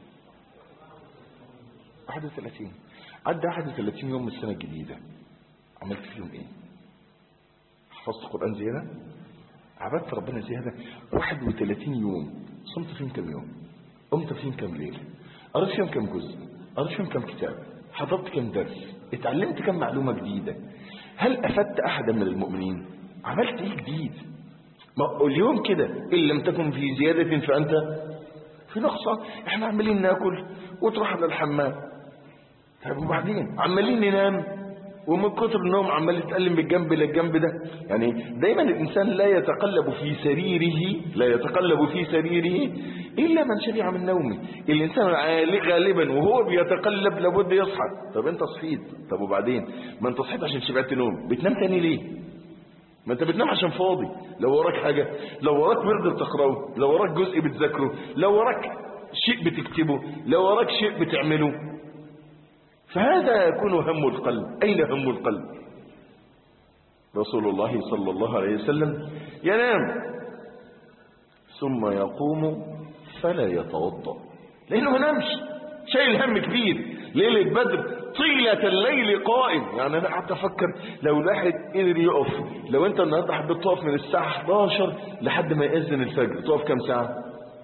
31 عدى 31 يوم من السنة الجديدة عملت فيهم ايه حفظت قرآن زيادة عبدت ربنا زيادة 31 يوم صمت فيهم كم يوم قمت فيهم كم ليلة قريت فيهم كم جزء قريت فيهم كم كتاب حضرت كم درس اتعلمت كم معلومة جديدة هل أفدت أحدا من المؤمنين عملت ايه جديد ما اليوم كده إن لم تكن في زيادة فأنت في نقصة احنا عمالين ناكل وتروح على الحمام طيب وبعدين عمالين ننام ومن كتر النوم عمال يتألم بالجنب للجنب ده يعني دايما الإنسان لا يتقلب في سريره لا يتقلب في سريره إلا من شبع من نومه الإنسان غالبا وهو بيتقلب لابد يصحى طب أنت صحيت طب وبعدين ما أنت صحيت عشان شبعت نوم بتنام تاني ليه ما أنت بتنام عشان فاضي لو وراك حاجة لو وراك ورد بتقرأه لو وراك جزء بتذاكره لو وراك شيء بتكتبه لو وراك شيء بتعمله فهذا يكون هم القلب أين هم القلب رسول الله صلى الله عليه وسلم ينام ثم يقوم فلا يتوضا لانه ما نامش شايل هم كبير ليله بدر طيله الليل قائم يعني انا قعدت افكر لو الواحد قدر يقف لو انت النهارده حبيت تقف من الساعه 11 لحد ما يأذن الفجر تقف كام ساعه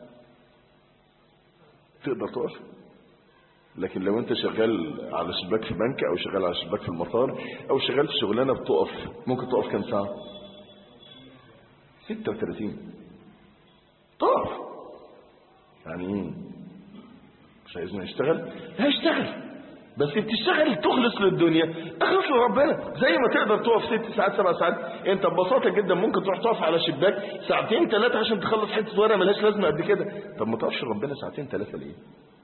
تقدر تقف لكن لو انت شغال على شباك في بنك او شغال على شباك في المطار او شغال في شغلانه بتقف ممكن تقف كام ساعه 36 تقف يعني ايه مش عايزنا نشتغل لا اشتغل بس بتشتغل تخلص للدنيا اخلص لربنا زي ما تقدر تقف ست ساعات سبع ساعات انت ببساطه جدا ممكن تروح تقف على شباك ساعتين ثلاثه عشان تخلص حته ورقه ملهاش لازمه قد كده طب ما تقفش لربنا ساعتين ثلاثه ليه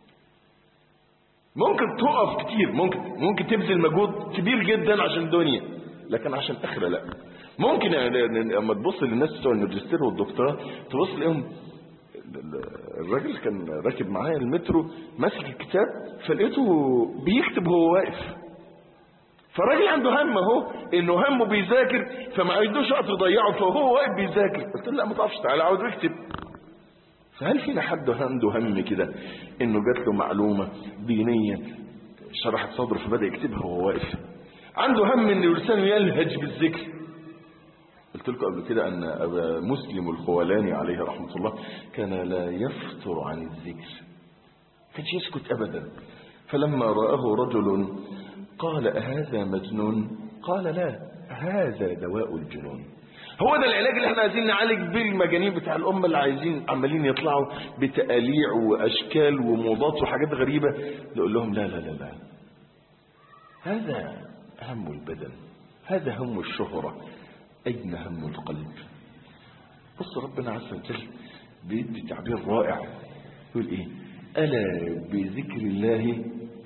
ممكن تقف كتير ممكن ممكن تبذل مجهود كبير جدا عشان الدنيا لكن عشان الاخره لا ممكن يعني لما تبص للناس بتوع الماجستير والدكتوراه تبص لهم الراجل كان راكب معايا المترو ماسك الكتاب فلقيته بيكتب وهو واقف فالراجل عنده هم اهو انه همه بيذاكر فما عندوش وقت يضيعه فهو واقف بيذاكر قلت له لا ما تقفش تعالى عاوز اكتب فهل فينا حد عنده هم كده انه جات له معلومه دينيه شرحت صدره فبدا يكتبها وهو واقف عنده هم ان لسانه يلهج بالذكر قلت لكم قبل كده ان ابا مسلم الخولاني عليه رحمه الله كان لا يفتر عن الذكر كانش يسكت ابدا فلما راه رجل قال اهذا مجنون قال لا هذا دواء الجنون هو ده العلاج اللي احنا عايزين نعالج بيه المجانين بتاع الامه اللي عايزين عمالين يطلعوا بتقاليع واشكال وموضات وحاجات غريبه نقول لهم لا لا لا لا هذا هم البدن هذا هم الشهره اين هم القلب بص ربنا عز وجل بيدي تعبير رائع يقول ايه الا بذكر الله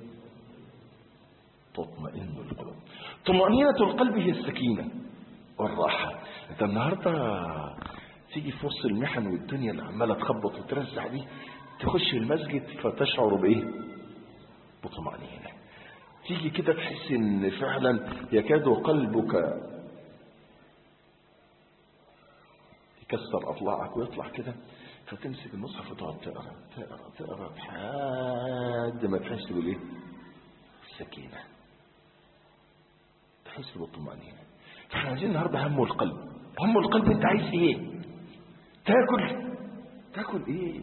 تطمئن القلوب طمأنينة القلب هي السكينة والراحة انت النهاردة تيجي في وسط المحن والدنيا اللي عمالة تخبط وترزع دي تخش المسجد فتشعر بايه بطمأنينة تيجي كده تحس ان فعلا يكاد قلبك يكسر اضلاعك ويطلع كده فتمسك المصحف وتقعد تقرا تقرا تقرا لحد ما تحس بالايه السكينه تحس بالطمأنينة فاحنا عايزين النهارده هم القلب هم القلب انت عايز ايه تاكل تاكل ايه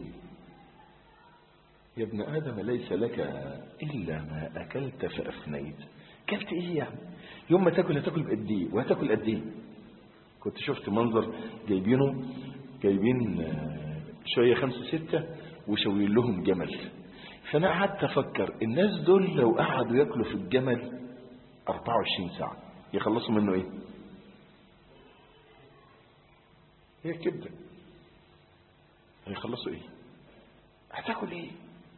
يا ابن ادم ليس لك الا ما اكلت فافنيت اكلت ايه يعني يوم ما تاكل هتاكل بقد ايه وهتاكل قد ايه كنت شفت منظر جايبينه جايبين شويه خمسه سته وشويين لهم جمل فانا قعدت افكر الناس دول لو قعدوا ياكلوا في الجمل 24 ساعه يخلصوا منه ايه هي الكبدة هيخلصوا ايه هتاكل ايه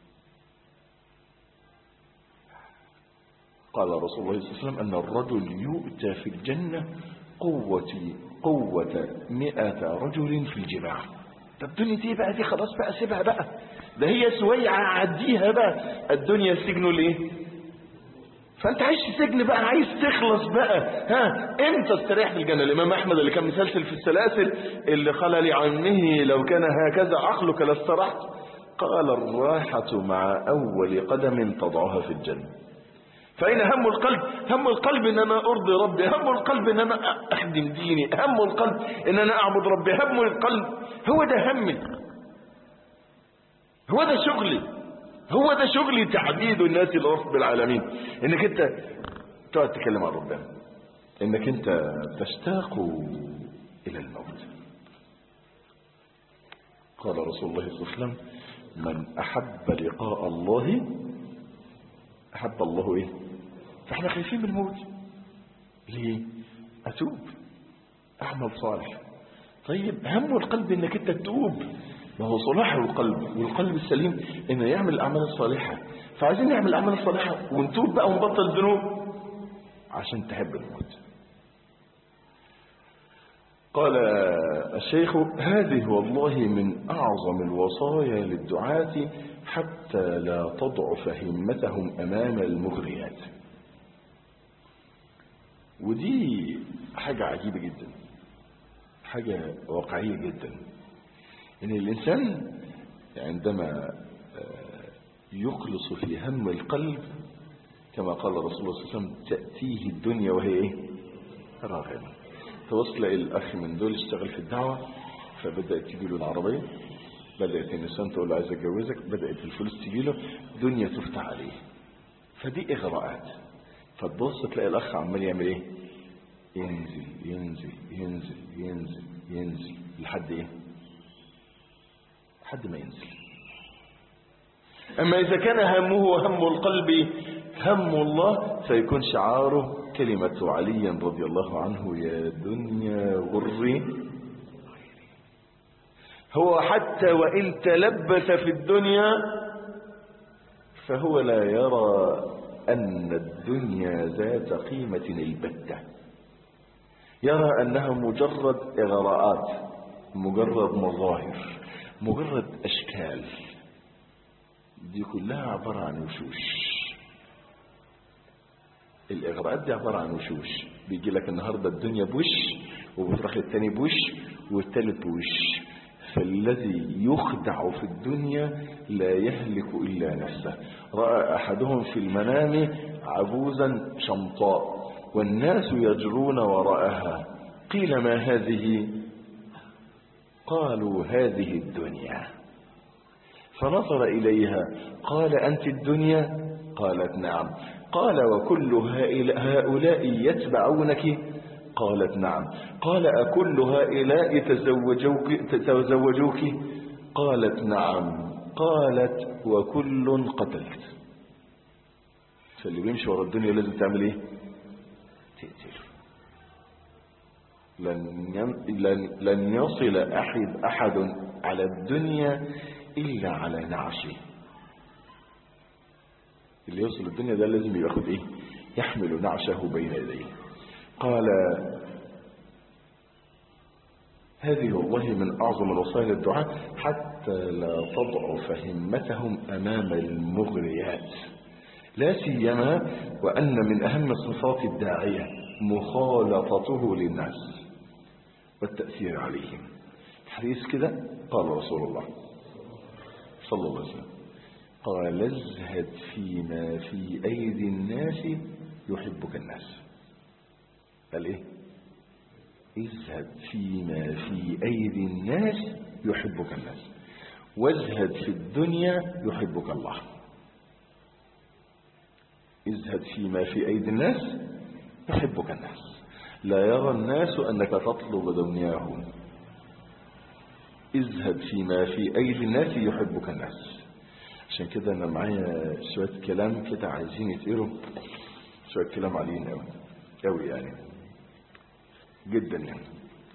قال رسول الله صلى الله عليه وسلم أن الرجل يؤتى في الجنة قوة قوة مئة رجل في الجماع طب الدنيا دي بقى دي خلاص بقى سيبها بقى ده هي سويعة عديها بقى الدنيا سجن ليه فانت عايش في سجن بقى عايز تخلص بقى ها امتى استريح في الجنة الامام احمد اللي كان مسلسل في السلاسل اللي قال لعمه لو كان هكذا عقلك لاسترحت قال الراحة مع اول قدم تضعها في الجنة فأين هم القلب هم القلب ان انا ارضي ربي هم القلب ان انا اخدم ديني هم القلب ان انا اعبد ربي هم القلب هو ده همي هو ده شغلي هو ده شغلي تعبيد الناس لرب العالمين انك انت تقعد تتكلم عن ربنا انك انت تشتاق الى الموت قال رسول الله صلى الله عليه وسلم من احب لقاء الله احب الله ايه فاحنا خايفين من الموت ليه اتوب اعمل صالح طيب هم القلب انك انت تتوب ما هو صلاح القلب والقلب السليم انه يعمل الاعمال الصالحه فعايزين نعمل الاعمال الصالحه ونتوب بقى ونبطل الذنوب عشان تحب الموت قال الشيخ هذه والله من أعظم الوصايا للدعاة حتى لا تضعف همتهم أمام المغريات ودي حاجة عجيبة جدا حاجة واقعية جدا إن الإنسان عندما يخلص في هم القلب كما قال رسول الله صلى الله عليه وسلم تأتيه الدنيا وهي إيه؟ راغبة توصل الأخ من دول اشتغل في الدعوة فبدأت تجي له العربية بدأت النسان تقول له عايز أتجوزك بدأت الفلوس تجي له دنيا تفتح عليه فدي إغراءات فتبص تلاقي الأخ عمال يعمل إيه ينزل ينزل ينزل ينزل ينزل لحد إيه لحد ما ينزل أما إذا كان همه هم القلب هم الله فيكون شعاره كلمة علي رضي الله عنه يا دنيا غري هو حتى وإن تلبس في الدنيا فهو لا يرى أن الدنيا ذات قيمة البتة يرى أنها مجرد إغراءات مجرد مظاهر مجرد أشكال دي كلها عبارة عن وشوش الإغراءات دي عبارة عن وشوش بيجي لك النهاردة الدنيا بوش وبتروح للتاني بوش والتالت بوش فالذي يخدع في الدنيا لا يهلك إلا نفسه رأى أحدهم في المنام عجوزا شمطاء والناس يجرون وراءها قيل ما هذه قالوا هذه الدنيا فنظر إليها قال أنت الدنيا قالت نعم قال وكل هؤلاء يتبعونك قالت نعم قال أكل هؤلاء تزوجوك, تزوجوك قالت نعم قالت وكل قتلت فاللي بيمشي ورا الدنيا لازم تعمل ايه تقتله لن, لن, لن يصل أحد, أحد على الدنيا إلا على نعشه اللي يوصل الدنيا ده لازم ياخد ايه يحمل نعشه بين يديه قال هذه والله من أعظم الوصايا للدعاء حتى لا تضعف همتهم أمام المغريات لا سيما وأن من أهم صفات الداعية مخالطته للناس والتأثير عليهم حديث كده قال رسول الله صلى الله عليه وسلم قال ازهد فيما في أيدي الناس يحبك الناس قال ايه ازهد فيما في أيدي الناس يحبك الناس وازهد في الدنيا يحبك الله ازهد فيما في أيدي الناس يحبك الناس لا يرى الناس أنك تطلب دنياهم ازهد فيما في أيدي الناس يحبك الناس عشان كده أنا معايا شوية كلام كده عايزين يتقروا شوية كلام علينا قوي قوي يعني جدا يعني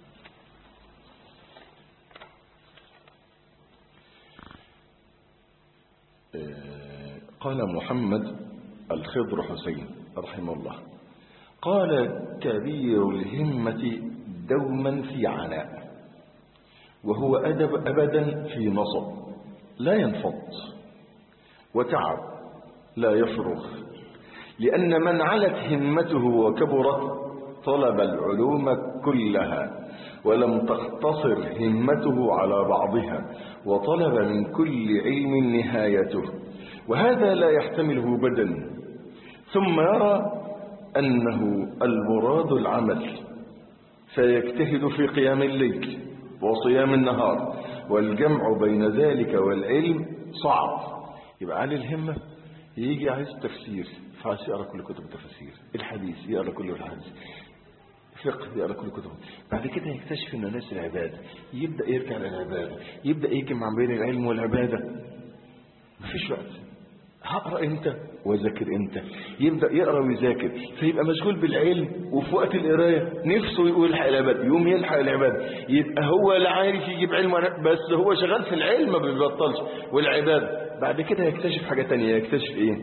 آه، قال محمد الخضر حسين رحمه الله قال كبير الهمة دوما في عناء وهو أدب أبدا في نصب لا ينفض وتعب لا يفرغ لأن من علت همته وكبرت طلب العلوم كلها ولم تقتصر همته على بعضها وطلب من كل علم نهايته وهذا لا يحتمله بدن ثم يرى أنه المراد العمل فيجتهد في قيام الليل وصيام النهار والجمع بين ذلك والعلم صعب يبقى علي الهمة يجي عايز تفسير فعايز يقرأ كل كتب التفسير الحديث يقرأ كل الحديث فقه يقرأ كل كتب بعد كده يكتشف انه ناس العبادة يبدأ يرجع للعبادة يبدأ يجمع بين العلم والعبادة مفيش وقت هقرأ امتى واذاكر امتى يبدأ يقرأ ويذاكر فيبقى مشغول بالعلم وفي وقت القراية نفسه يقول يلحق العبادة يوم يلحق العبادة يبقى هو لا عارف يجيب علم ولا- بس هو شغال في العلم ما بيبطلش والعبادة بعد كده يكتشف حاجة تانية يكتشف ايه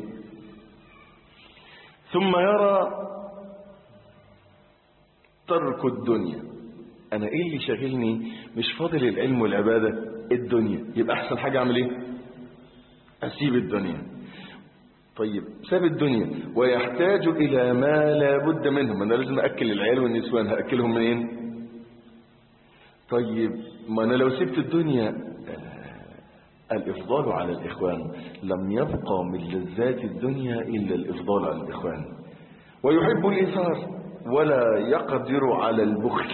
ثم يرى ترك الدنيا انا ايه اللي شاغلني مش فاضل العلم والعبادة الدنيا يبقى احسن حاجة اعمل ايه اسيب الدنيا طيب ساب الدنيا ويحتاج الى ما لا بد منه ما انا لازم اكل العيال والنسوان هاكلهم منين طيب ما انا لو سبت الدنيا آه، الافضال على الاخوان لم يبقى من لذات الدنيا الا الافضال على الاخوان ويحب الايثار ولا يقدر على البخل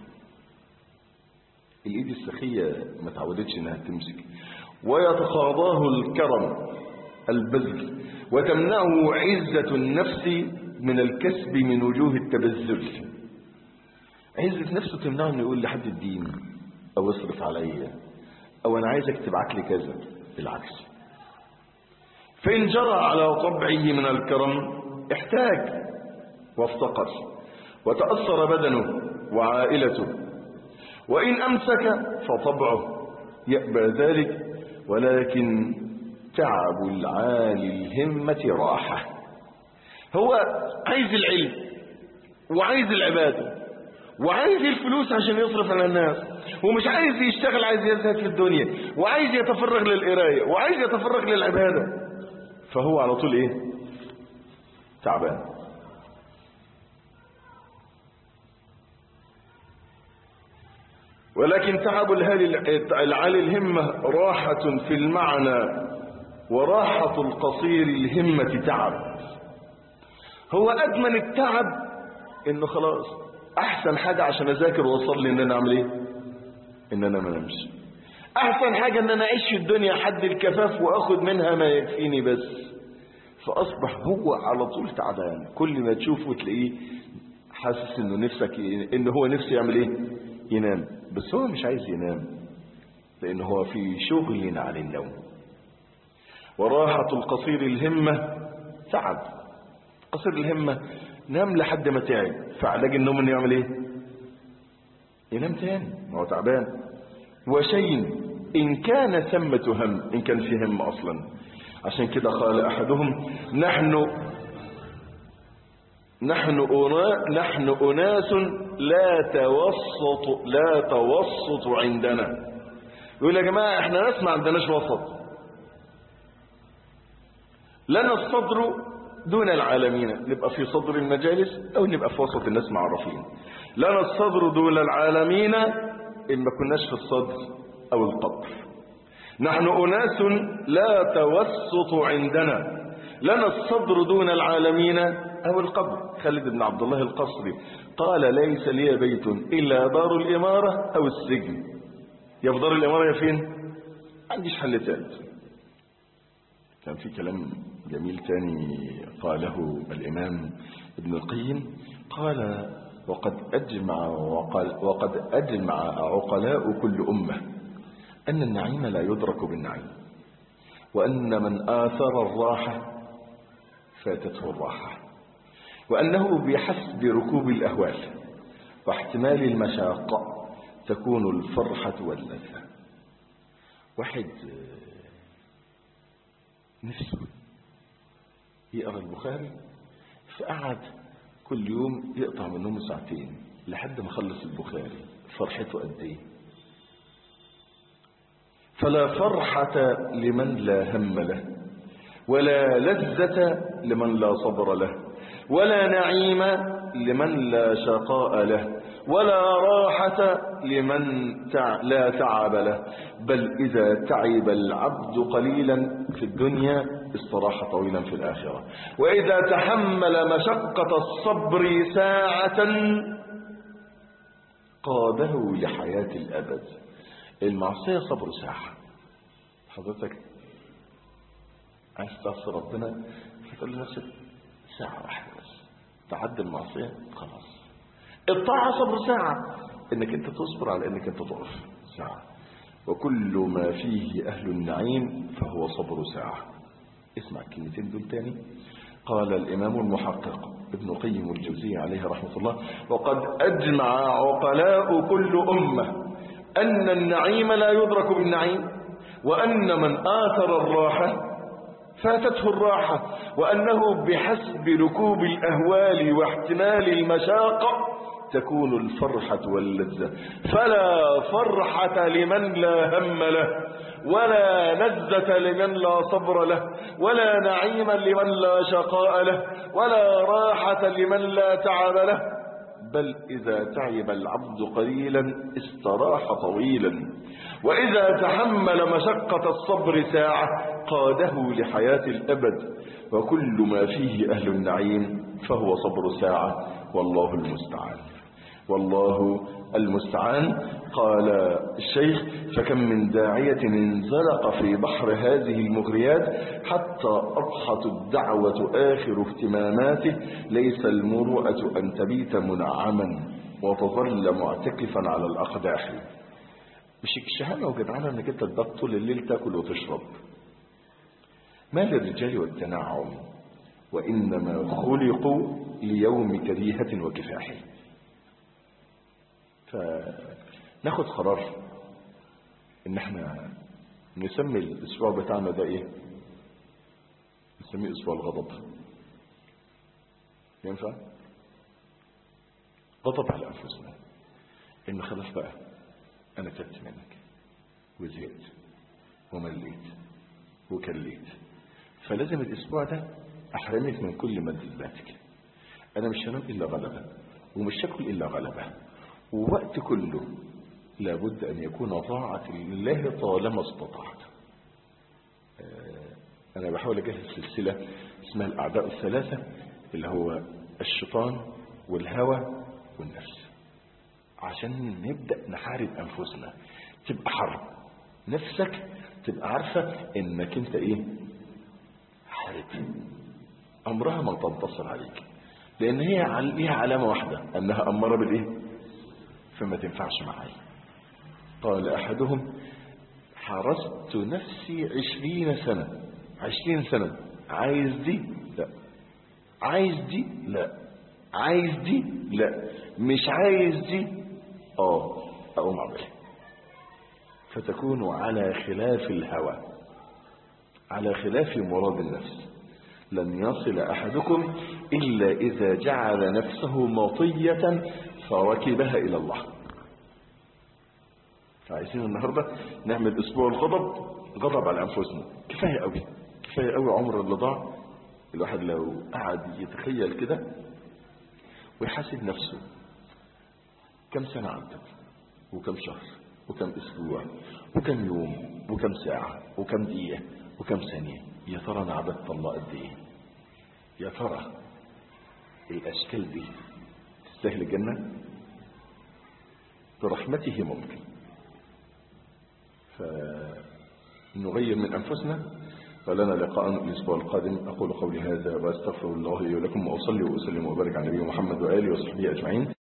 الايد السخيه ما تعودتش انها تمسك ويتقاضاه الكرم البذل وتمنعه عزة النفس من الكسب من وجوه التبذل عزة نفسه تمنعه انه يقول لحد الدين او اصرف عليا او انا عايزك تبعت لي كذا بالعكس فإن جرى على طبعه من الكرم احتاج وافتقر وتأثر بدنه وعائلته وإن أمسك فطبعه يأبى ذلك ولكن تعب العالي الهمة راحة هو عايز العلم وعايز العبادة وعايز الفلوس عشان يصرف على الناس ومش عايز يشتغل عايز يزهد في الدنيا وعايز يتفرغ للقراية وعايز يتفرغ للعبادة فهو على طول ايه تعبان ولكن تعب العالي الهمة راحة في المعنى وراحة القصير الهمة تعب هو أدمن التعب إنه خلاص أحسن حاجة عشان أذاكر وأصلي إن أنا أعمل إيه إن أنا ما نمشي أحسن حاجة إن أنا أعيش في الدنيا حد الكفاف وأخد منها ما يكفيني بس فأصبح هو على طول تعبان كل ما تشوفه تلاقيه حاسس إنه نفسك إنه هو نفسه يعمل إيه ينام بس هو مش عايز ينام لأنه هو في شغل عن النوم وراحة القصير الهمة تعب قصير الهمة نام لحد ما تعب فعلاج النوم انه يعمل ايه ينام تاني ما هو تعبان وشيء ان كان ثمة هم ان كان في هم اصلا عشان كده قال احدهم نحن نحن أنا نحن أناس لا توسط لا توسط عندنا يقول يا جماعة احنا ناس ما عندناش وسط لنا الصدر دون العالمين نبقى في صدر المجالس او نبقى في وسط الناس معرفين لنا الصدر دون العالمين ان ما كناش في الصدر او القبر نحن اناس لا توسط عندنا لنا الصدر دون العالمين او القبر خالد بن عبد الله القصري قال ليس لي بيت الا دار الاماره او السجن يا في دار الاماره يا فين عنديش حل ثالث كان في كلام جميل تاني قاله الإمام ابن القيم قال وقد أجمع وقال وقد أجمع عقلاء كل أمة أن النعيم لا يدرك بالنعيم وأن من آثر الراحة فاتته الراحة وأنه بحسب ركوب الأهوال واحتمال المشاقة تكون الفرحة واللذة واحد نفسه يقرأ البخاري فقعد كل يوم يقطع من نومه ساعتين لحد ما خلص البخاري فرحته قد ايه فلا فرحة لمن لا هم له ولا لذة لمن لا صبر له ولا نعيم لمن لا شقاء له ولا راحة لمن تع... لا تعب له بل إذا تعب العبد قليلا في الدنيا استراح طويلا في الآخرة وإذا تحمل مشقة الصبر ساعة قاده لحياة الأبد المعصية صبر ساعة حضرتك عايز تعصي ربنا فتقول لنفسك ساعة واحدة بس تعدي المعصية خلاص الطاعة صبر ساعة انك انت تصبر على انك انت تقف ساعة وكل ما فيه اهل النعيم فهو صبر ساعة اسمع الكلمتين دول تاني قال الامام المحقق ابن قيم الجوزية عليه رحمة الله وقد اجمع عقلاء كل امة ان النعيم لا يدرك بالنعيم وان من اثر الراحة فاتته الراحة وأنه بحسب ركوب الأهوال واحتمال المشاقة تكون الفرحة واللذة فلا فرحة لمن لا هم له ولا لذة لمن لا صبر له ولا نعيما لمن لا شقاء له ولا راحة لمن لا تعب له بل إذا تعب العبد قليلا استراح طويلا وإذا تحمل مشقة الصبر ساعة قاده لحياة الأبد وكل ما فيه أهل النعيم فهو صبر ساعة والله المستعان والله المستعان قال الشيخ فكم من داعية انزلق في بحر هذه المغريات حتى أضحت الدعوة آخر اهتماماته ليس المروءة أن تبيت منعما وتظل معتكفا على الأقداح مش الشهامة وجدعانة انك انت تبقى طول الليل تاكل وتشرب ما للرجال والتنعم وإنما خلقوا ليوم كريهة وكفاح فناخد قرار ان احنا نسمي الاسبوع بتاعنا ده ايه نسميه اسبوع الغضب ينفع غضب على انفسنا ان خلاص بقى انا تبت منك وزهقت ومليت وكليت فلازم الاسبوع ده احرمك من كل ملذاتك انا مش هنام الا غلبة ومش هاكل الا غلبة ووقت كله لابد ان يكون طاعة لله طالما استطعت انا بحاول اجهز سلسلة اسمها الاعداء الثلاثة اللي هو الشيطان والهوى والنفس عشان نبدأ نحارب انفسنا تبقى حرب نفسك تبقى عارفة انك انت ايه حارب امرها ما تنتصر عليك لان هي ليها علامة واحدة انها امارة بالايه فما تنفعش معايا قال احدهم حرست نفسي عشرين سنة عشرين سنة عايز دي لا عايز دي لا عايز دي لا مش عايز دي اه اقوم اعملها فتكون على خلاف الهوى على خلاف مراد النفس لن يصل احدكم الا اذا جعل نفسه مطية فركبها الى الله فعايزين النهاردة نعمل اسبوع الغضب غضب على انفسنا كفاية قوي كفاية قوي عمر اللي ضاع الواحد لو قعد يتخيل كده ويحاسب نفسه كم سنة عدت وكم شهر وكم اسبوع وكم يوم وكم ساعة وكم دقيقة وكم ثانية يا ترى انا عبدت الله قد ايه يا ترى الاشكال دي تستاهل الجنة برحمته ممكن فنغير من انفسنا ولنا لقاء الاسبوع القادم اقول قولي هذا واستغفر الله لي ولكم واصلي واسلم وبارك على نبينا محمد واله وصحبه اجمعين